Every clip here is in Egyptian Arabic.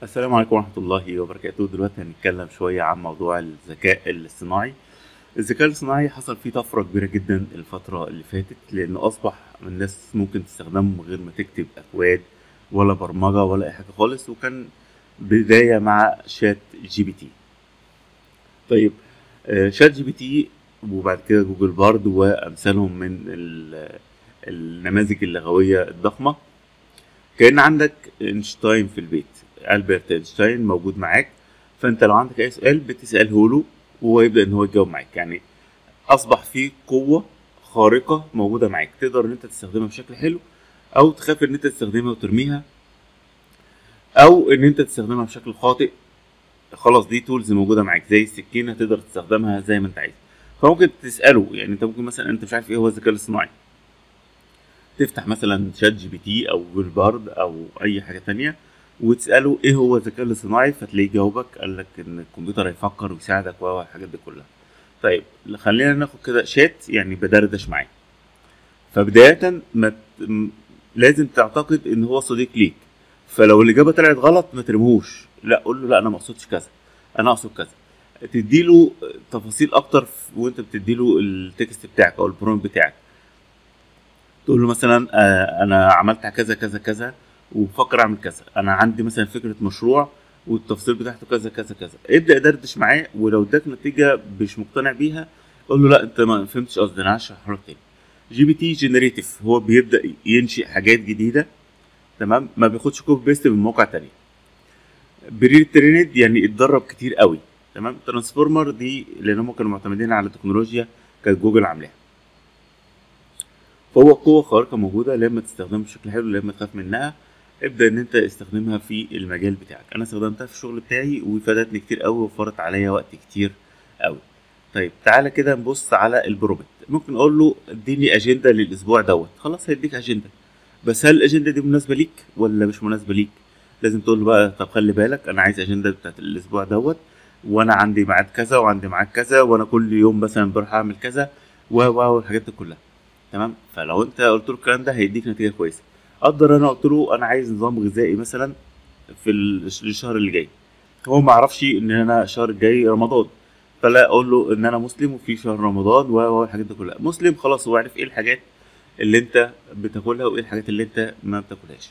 السلام عليكم ورحمة الله وبركاته دلوقتي هنتكلم شوية عن موضوع الذكاء الاصطناعي الذكاء الاصطناعي حصل فيه طفرة كبيرة جدا الفترة اللي فاتت لأنه أصبح الناس ممكن تستخدمه من غير ما تكتب أكواد ولا برمجة ولا أي حاجة خالص وكان بداية مع شات جي بي تي طيب آه، شات جي بي تي وبعد كده جوجل بارد وأمثالهم من ال- النماذج اللغوية الضخمة كأن عندك اينشتاين في البيت ألبرت اينشتاين موجود معاك فانت لو عندك اي سؤال بتساله له وهو يبدا ان هو يجاوب معاك يعني اصبح في قوه خارقه موجوده معاك تقدر ان انت تستخدمها بشكل حلو او تخاف ان انت تستخدمها وترميها او ان انت تستخدمها بشكل خاطئ خلاص دي تولز موجوده معاك زي السكينه تقدر تستخدمها زي ما انت عايز فممكن تساله يعني انت ممكن مثلا انت مش عارف ايه هو الذكاء الاصطناعي تفتح مثلا شات جي بي تي او جوجل بارد او اي حاجه تانية وتساله ايه هو الذكاء الاصطناعي فتلاقيه جاوبك قال لك ان الكمبيوتر هيفكر ويساعدك والحاجات دي كلها طيب خلينا ناخد كده شات يعني بدردش معاه فبداية ما ت- م- لازم تعتقد ان هو صديق ليك فلو الاجابه طلعت غلط ما ترموش لا قول له لا انا ما اقصدش كذا انا اقصد كذا تديله تفاصيل اكتر ف- وانت بتديله التكست بتاعك او البرومت بتاعك تقول له مثلا آه، انا عملت كذا كذا كذا وبفكر اعمل كذا انا عندي مثلا فكره مشروع والتفاصيل بتاعته كذا كذا كذا ابدا دردش معاه ولو اداك نتيجه مش مقتنع بيها قول له لا انت ما فهمتش قصدي انا هشرح لك تاني جي بي تي جنريتيف هو بيبدا ينشئ حاجات جديده تمام ما بياخدش كوبي بيست من مواقع تانية بري تريند يعني اتدرب كتير قوي تمام ترانسفورمر دي لان هم كانوا معتمدين على تكنولوجيا كانت جوجل عاملاها فهو قوة خارقة موجودة لما تستخدمها بشكل حلو لما تخاف منها ابدأ ان انت استخدمها في المجال بتاعك انا استخدمتها في الشغل بتاعي وفادتني كتير قوي ووفرت عليا وقت كتير قوي طيب تعالى كده نبص على البرومت ممكن اقول له اديني اجندة للاسبوع دوت خلاص هيديك اجندة بس هل الاجندة دي مناسبة ليك ولا مش مناسبة ليك لازم تقول له بقى طب خلي بالك انا عايز اجندة بتاعت الاسبوع دوت وانا عندي ميعاد كذا وعندي ميعاد كذا وانا كل يوم مثلا بروح اعمل كذا و و والحاجات دي كلها تمام فلو انت قلت له الكلام ده هيديك نتيجه كويسه اقدر انا قلت له انا عايز نظام غذائي مثلا في ال- الشهر اللي جاي هو ما يعرفش ان انا الشهر الجاي رمضان فلا اقول له ان انا مسلم وفي شهر رمضان و و الحاجات دي كلها مسلم خلاص هو عارف ايه الحاجات اللي انت بتاكلها وايه الحاجات اللي انت ما بتاكلهاش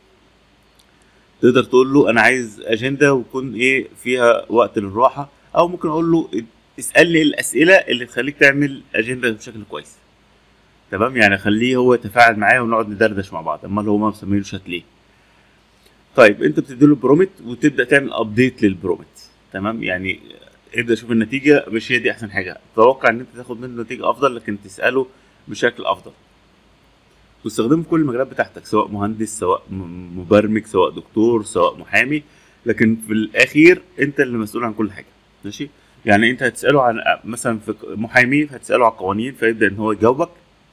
تقدر تقول له انا عايز اجنده ويكون ايه فيها وقت للراحه او ممكن اقول له اسالني الاسئله اللي تخليك تعمل اجنده بشكل كويس تمام يعني خليه هو يتفاعل معايا ونقعد ندردش مع بعض امال هو ما مسمينه شات ليه طيب انت بتديله البرومت وتبدا تعمل ابديت للبرومت تمام يعني ابدا شوف النتيجه مش هي دي احسن حاجه توقع ان انت تاخد منه نتيجه افضل لكن تساله بشكل افضل واستخدمه في كل المجالات بتاعتك سواء مهندس سواء م- مبرمج سواء دكتور سواء محامي لكن في الاخير انت اللي مسؤول عن كل حاجه ماشي يعني انت هتساله عن مثلا في محامي هتساله عن القوانين فيبدا ان هو يجاوبك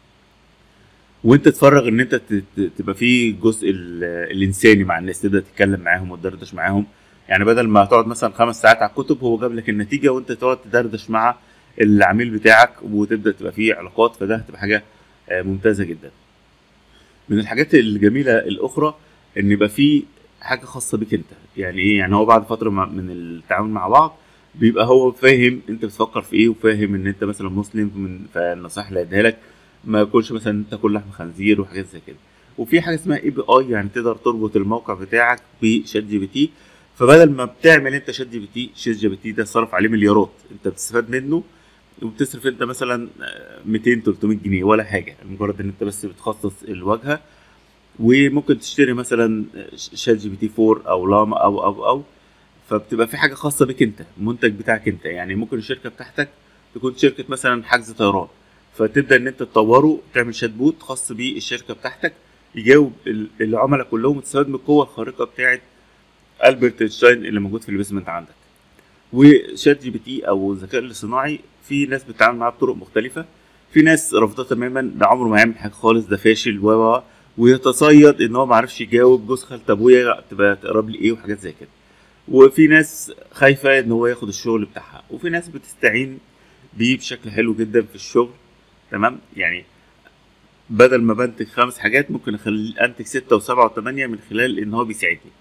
وانت تفرغ ان انت ت- ت- تبقى في جزء ال- الانساني مع الناس تبدا تتكلم معاهم وتدردش معاهم يعني بدل ما تقعد مثلا خمس ساعات على الكتب هو جاب لك النتيجه وانت تقعد تدردش مع العميل بتاعك وتبدا تبقى فيه علاقات فده هتبقى حاجه آه، ممتازه جدا من الحاجات الجميله الاخرى ان يبقى في حاجه خاصه بيك انت يعني ايه يعني هو بعد فتره مع- من التعامل مع بعض بيبقى هو فاهم انت بتفكر في ايه وفاهم ان انت مثلا مسلم من فالنصائح اللي هيديها لك ما ياكلش مثلا تاكل لحم خنزير وحاجات زي كده وفي حاجه اسمها اي بي اي يعني تقدر تربط الموقع بتاعك بشات جي بي تي فبدل ما بتعمل انت شات جي بي تي شات جي بي تي ده صرف عليه مليارات انت بتستفاد منه وبتصرف انت مثلا آه، 200 300 جنيه ولا حاجه مجرد ان انت بس بتخصص الواجهه وممكن تشتري مثلا شات جي بي تي 4 او لاما او او او فبتبقى في حاجه خاصه بك انت المنتج بتاعك انت يعني ممكن الشركه بتاعتك تكون شركه مثلا حجز طيران فتبدا ان انت تطوره تعمل شات بوت خاص بالشركه بتاعتك يجاوب ال- العملاء كلهم وتستفاد من القوه الخارقه بتاعت البرت اينشتاين اللي موجود في البيزمنت عندك وشات جي بي تي او الذكاء الاصطناعي في ناس بتتعامل معاه بطرق مختلفه في ناس رافضاه تماما ده عمره ما هيعمل حاجه خالص ده فاشل و و- ويتصيد ان هو ما عرفش يجاوب جوز خالة ابويا تبقى تقرب لي ايه وحاجات زي كده وفي ناس خايفه ان هو ياخد الشغل بتاعها وفي ناس بتستعين بيه بشكل حلو جدا في الشغل تمام يعني بدل ما بنتج خمس حاجات ممكن اخلي انتج ستة وسبعة وثمانية من خلال ان هو بيساعدني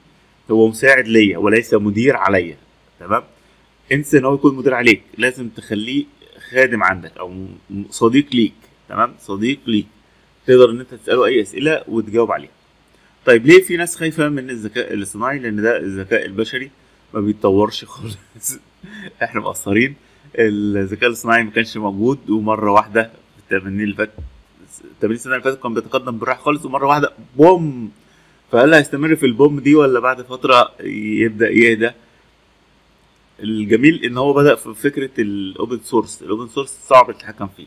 هو مساعد ليا وليس مدير عليا تمام انسى ان هو يكون مدير عليك لازم تخليه خادم عندك او م- صديق ليك تمام صديق ليك تقدر ان انت تساله اي اسئله وتجاوب عليها طيب ليه في ناس خايفه من الذكاء الاصطناعي لان ده الذكاء البشري ما بيتطورش خالص احنا مقصرين الذكاء الاصطناعي ما كانش موجود ومره واحده في الثمانين اللي فاتت 80 سنه اللي فاتت كان بيتقدم بالراحه خالص ومره واحده بوم فهل هيستمر في البوم دي ولا بعد فتره يبدا يهدى الجميل ان هو بدا في فكره الاوبن سورس الاوبن سورس صعب تتحكم فيه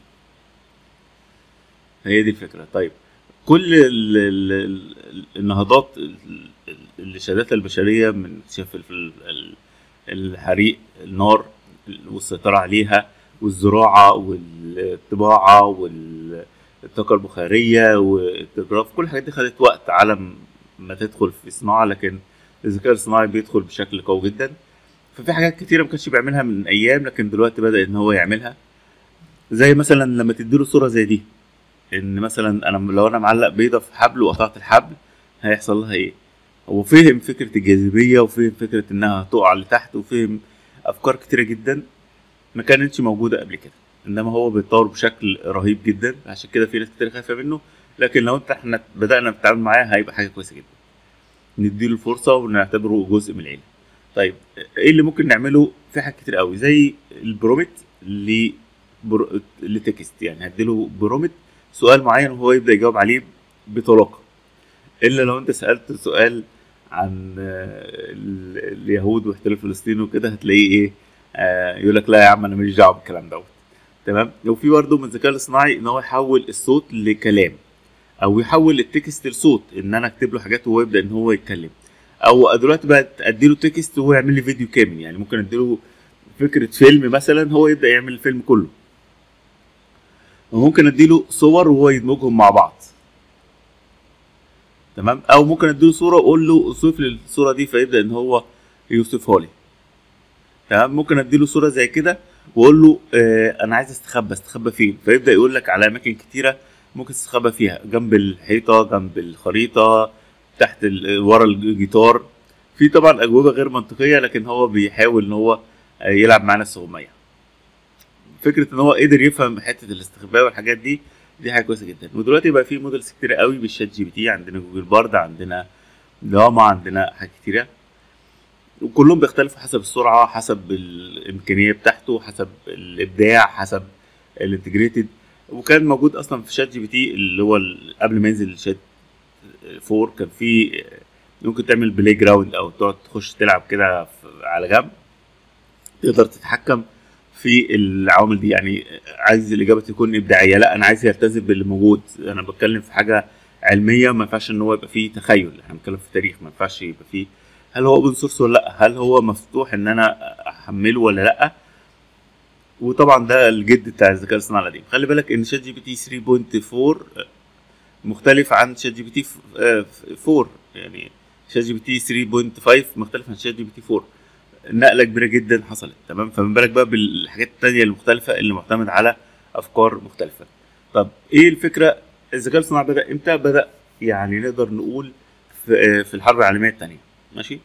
هي دي الفكره طيب كل ال ال ال النهضات ال- ال- اللي شهدتها البشريه من اكتشاف ال- ال- الحريق النار والسيطره عليها والزراعه والطباعه والطاقه البخاريه والتلجراف كل الحاجات دي خدت وقت على م- ما تدخل في صناعه لكن الذكاء الصناعي بيدخل بشكل قوي جدا ففي حاجات كتيره ما كانش بيعملها من ايام لكن دلوقتي بدا ان هو يعملها زي مثلا لما تديله صوره زي دي ان مثلا انا لو انا معلق بيضه في حبل وقطعت الحبل هيحصل لها ايه هو فهم فكره الجاذبيه وفهم فكره انها هتقع لتحت وفهم افكار كتيره جدا ما كانتش موجوده قبل كده انما هو بيتطور بشكل رهيب جدا عشان كده في ناس كتير خايفه منه لكن لو انت احنا بدانا نتعامل معاه هيبقى حاجه كويسه جدا نديله الفرصه ونعتبره جزء من العيله طيب ايه اللي ممكن نعمله في حاجات كتير قوي زي البرومت ل برو... لتكست يعني هديله برومت سؤال معين وهو يبدا يجاوب عليه بطلاقه الا لو انت سالت سؤال عن آه، ال- اليهود واحتلال فلسطين وكده هتلاقيه ايه آه يقول لك لا يا عم انا ماليش دعوه بالكلام دوت تمام وفي برضه من الذكاء الاصطناعي ان هو يحول الصوت لكلام او يحول التكست لصوت ان انا اكتب له حاجات وهو يبدا ان هو يتكلم او دلوقتي بقى اديله تكست وهو يعمل لي فيديو كامل يعني ممكن اديله فكره فيلم مثلا هو يبدا يعمل الفيلم كله وممكن اديله صور وهو يدمجهم مع بعض تمام او ممكن اديله صوره واقول له اوصف لي الصوره دي فيبدا ان هو يوصفها لي تمام ممكن اديله صوره زي كده واقول له آه انا عايز استخبى استخبى فين فيبدا يقول لك على اماكن كتيره ممكن تستخبى فيها جنب الحيطه جنب الخريطه تحت ال- ورا الجيتار في طبعا اجوبه غير منطقيه لكن هو بيحاول ان هو آه، يلعب معانا السغميه فكره ان هو قدر يفهم حته الاستخباء والحاجات دي دي حاجه كويسه جدا ودلوقتي بقى في موديلز كتيره قوي بالشات جي بي تي عندنا جوجل بارد عندنا لاما عندنا حاجات كتيره وكلهم بيختلفوا حسب السرعه حسب الامكانيه بتاعته حسب الابداع حسب الانتجريتد وكان موجود اصلا في شات جي بي تي اللي هو ال- قبل ما ينزل شات 4 كان في ممكن تعمل بلاي جراوند او تقعد تخش تلعب كده في- على جنب تقدر تتحكم في العوامل دي يعني عايز الاجابه تكون ابداعيه لا انا عايز يلتزم باللي موجود انا بتكلم في حاجه علميه ما ينفعش ان هو يبقى فيه تخيل احنا بنتكلم في تاريخ ما ينفعش يبقى فيه هل هو اوبن سورس ولا لا هل هو مفتوح ان انا احمله ولا لا وطبعا ده الجد بتاع الذكاء الاصطناعي القديم خلي بالك ان شات جي بي تي 3.4 مختلف عن شات جي بي تي 4 يعني شات جي بي تي 3.5 مختلف عن شات جي بي تي 4 نقله كبيره جدا حصلت تمام فما بالك بقى بالحاجات التانية المختلفه اللي معتمد على افكار مختلفه طب ايه الفكره الذكاء الاصطناعي بدا امتى بدا يعني نقدر نقول في, في الحرب العالميه الثانيه ماشي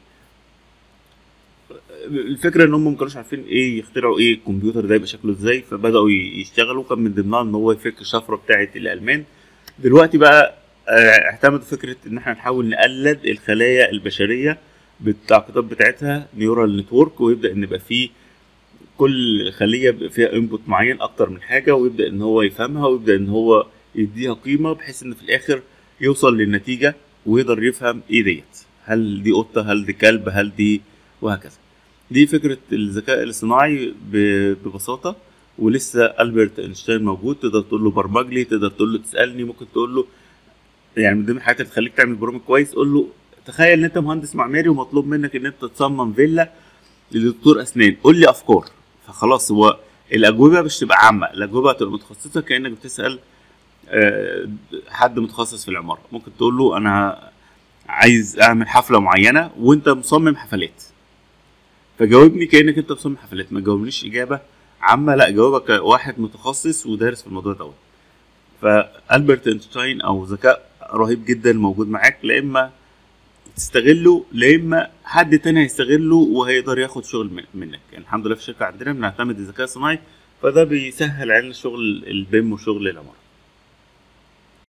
الفكره ان هم ما كانوش عارفين ايه يخترعوا ايه الكمبيوتر ده يبقى شكله ازاي فبداوا ي- يشتغلوا كان من ضمنها ان هو يفك الشفره بتاعه الالمان دلوقتي بقى آه، اعتمدوا فكره ان احنا نحاول نقلد الخلايا البشريه بالتعقيدات بتاعتها نيورال نتورك ويبدا ان يبقى فيه كل خليه بيبقى فيها انبوت معين اكتر من حاجه ويبدا ان هو يفهمها ويبدا ان هو يديها قيمه بحيث ان في الاخر يوصل للنتيجه ويقدر يفهم ايه ديت هل دي قطه هل دي كلب هل دي وهكذا دي فكره الذكاء الاصطناعي ب- ببساطه ولسه البرت اينشتاين موجود تقدر تقول له برمج لي تقدر تقول له تسالني ممكن تقول له يعني من ضمن الحاجات اللي تخليك تعمل برامج كويس قول له تخيل ان انت مهندس معماري ومطلوب منك ان انت تصمم فيلا لدكتور اسنان قول لي افكار فخلاص هو الاجوبه مش تبقى عامه الاجوبه هتبقى متخصصه كانك بتسال آه، حد متخصص في العماره ممكن تقول له انا عايز اعمل حفله معينه وانت مصمم حفلات فجاوبني كانك انت مصمم حفلات ما تجاوبنيش اجابه عامه لا جاوبك واحد متخصص ودارس في الموضوع دوت فالبرت اينشتاين او ذكاء رهيب جدا موجود معاك لا اما تستغله لا اما حد تاني هيستغله وهيقدر ياخد شغل من- منك يعني الحمد لله في الشركه عندنا بنعتمد الذكاء الصناعي فده بيسهل علينا شغل البيم وشغل العماره